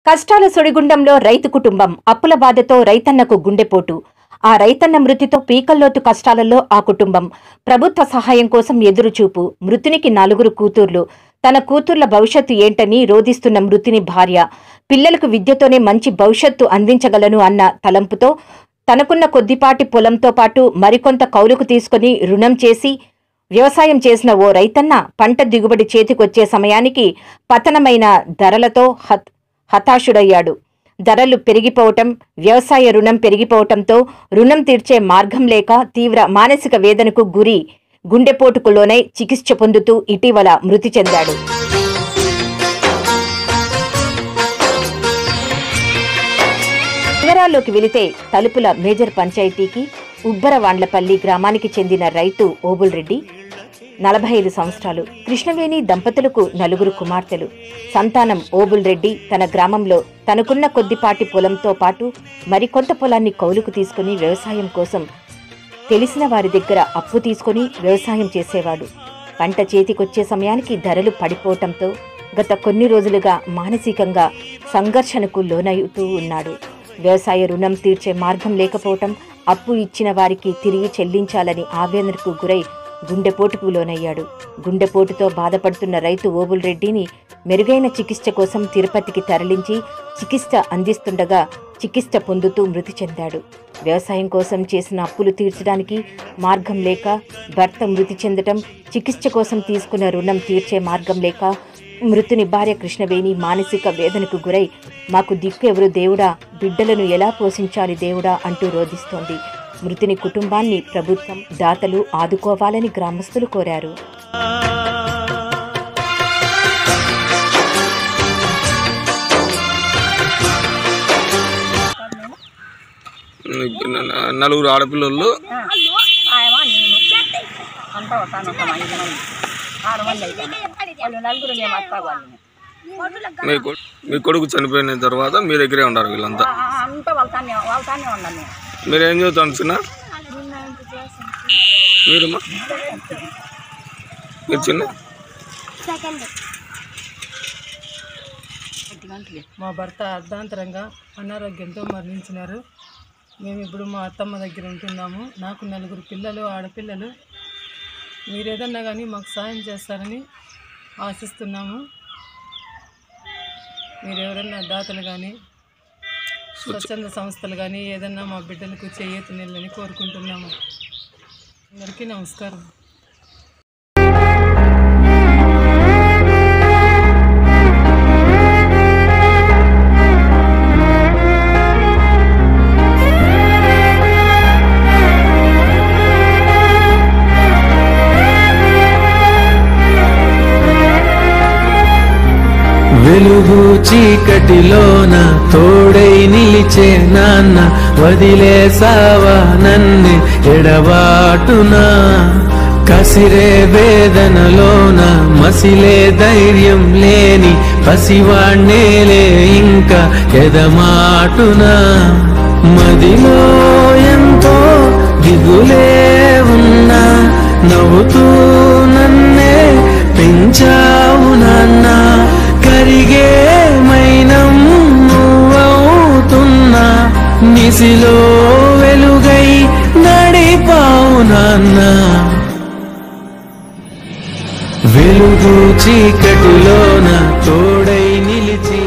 కష్టాల సుడిగుండంలో రైతు కుటుంబం అప్పుల బాధతో రైతన్నకు గుండెపోటు ఆ రైతన్న మృతితో పీకల్లోతు కష్టాలలో ఆ కుటుంబం ప్రభుత్వ సహాయం కోసం ఎదురుచూపు మృతునికి నలుగురు కూతుర్లు తన కూతుర్ల భవిష్యత్తు ఏంటని రోధిస్తున్న మృతిని భార్య పిల్లలకు విద్యతోనే మంచి భవిష్యత్తు అందించగలను అన్న తలంపుతో తనకున్న కొద్దిపాటి పొలంతో పాటు మరికొంత కౌలుకు తీసుకుని రుణం చేసి వ్యవసాయం చేసిన ఓ రైతన్న పంట దిగుబడి చేతికొచ్చే సమయానికి పతనమైన ధరలతో హత్ హతాశుడయ్యాడు ధరలు పెరిగిపోవటం వ్యవసాయ రుణం పెరిగిపోవటంతో రుణం తీర్చే మార్గం లేక తీవ్ర మానసిక వేదనకు గురి గుండెపోటుకు లోనై చికిత్స పొందుతూ ఇటీవల మృతి చెందాడు వివరాల్లోకి వెళితే తలుపుల మేజర్ పంచాయతీకి ఉబ్బరవాండ్లపల్లి గ్రామానికి చెందిన రైతు ఓబుల్ రెడ్డి నలభై ఐదు సంవత్సరాలు కృష్ణవేణి దంపతులకు నలుగురు కుమార్తెలు సంతానం ఓబుల్ రెడ్డి తన గ్రామంలో తనకున్న కొద్దిపాటి పొలంతో పాటు మరికొంత పొలాన్ని కౌలుకు తీసుకుని వ్యవసాయం కోసం తెలిసిన వారి దగ్గర అప్పు తీసుకుని వ్యవసాయం చేసేవాడు పంట చేతికొచ్చే సమయానికి ధరలు పడిపోవటంతో గత కొన్ని రోజులుగా మానసికంగా సంఘర్షణకు లోనవుతూ ఉన్నాడు వ్యవసాయ రుణం తీర్చే మార్గం లేకపోవటం అప్పు ఇచ్చిన వారికి తిరిగి చెల్లించాలని ఆవేదనకు గురై గుండెపోటుకు లోనయ్యాడు గుండెపోటుతో బాధపడుతున్న రైతు ఓబుల్ రెడ్డిని మెరుగైన చికిత్స కోసం తిరుపతికి తరలించి చికిత్స అందిస్తుండగా చికిత్స పొందుతూ మృతి చెందాడు వ్యవసాయం కోసం చేసిన అప్పులు తీర్చడానికి మార్గం లేక భర్త మృతి చెందటం చికిత్స కోసం తీసుకున్న రుణం తీర్చే మార్గం లేక మృతుని భార్య కృష్ణవేణి మానసిక వేదనకు గురై మాకు దిక్కు ఎవరు దేవుడా బిడ్డలను ఎలా పోషించాలి దేవుడా అంటూ రోధిస్తోంది మృతుని కుటుంబాన్ని ప్రభుత్వం దాతలు ఆదుకోవాలని గ్రామస్తులు కోరారు న- నలుగురు ఆడపిల్లలు ఆయమ నేను అంతా వస్తాను ఒక ఐదు మంది ఆరు మంది అయిపోయినా వాళ్ళు నలుగురు మేము అత్త వాళ్ళు మీ కొ- మీ కొడుకు చనిపోయిన తర్వాత మీ దగ్గరే ఉన్నారు వీళ్ళంతా ఆ- ఆ- అంతా వాళ్ళతానే వాళ్ళతానే ఉన్నాను నేను మీరు ఏం చదువుతాను చిన్న మీరమ్మా మీరు చిన్న మా భర్త అర్ధాంతరంగా అనారోగ్యంతో మరణించినారు మేము ఇప్పుడు మా అత్తమ్మ దగ్గర ఉంటున్నాము నాకు నలుగురు పిల్లలు ఆడపిల్లలు మీరేదన్నా కానీ మాకు సాయం చేస్తారని ఆశిస్తున్నాము మీరు ఎవరన్నా దాతలు కానీ స్వచ్ఛంద సంస్థలు కానీ ఏదన్నా మా బిడ్డలకు చేయూత నీళ్ళని కోరుకుంటున్నాము అందరికీ నమస్కారం వెలుగు చీకటిలోన తోడై నిలిచే నాన్న వదిలేసావా నన్ను ఎడబాటునా కసిరే వేదనలోన మసిలే ధైర్యం లేని పసివాణ్ణేలే ఇంకా ఎదమాటునా మదిలో ఎంతో దిగులే ఉన్నా నవ్వుతూ నన్నే పెంచావు నాన్న కరిగే మైనం నువ్వవుతున్నా నిసిలో వెలుగై నడిపావు నాన్న వెలుగు చీకటిలోన తోడై నిలిచి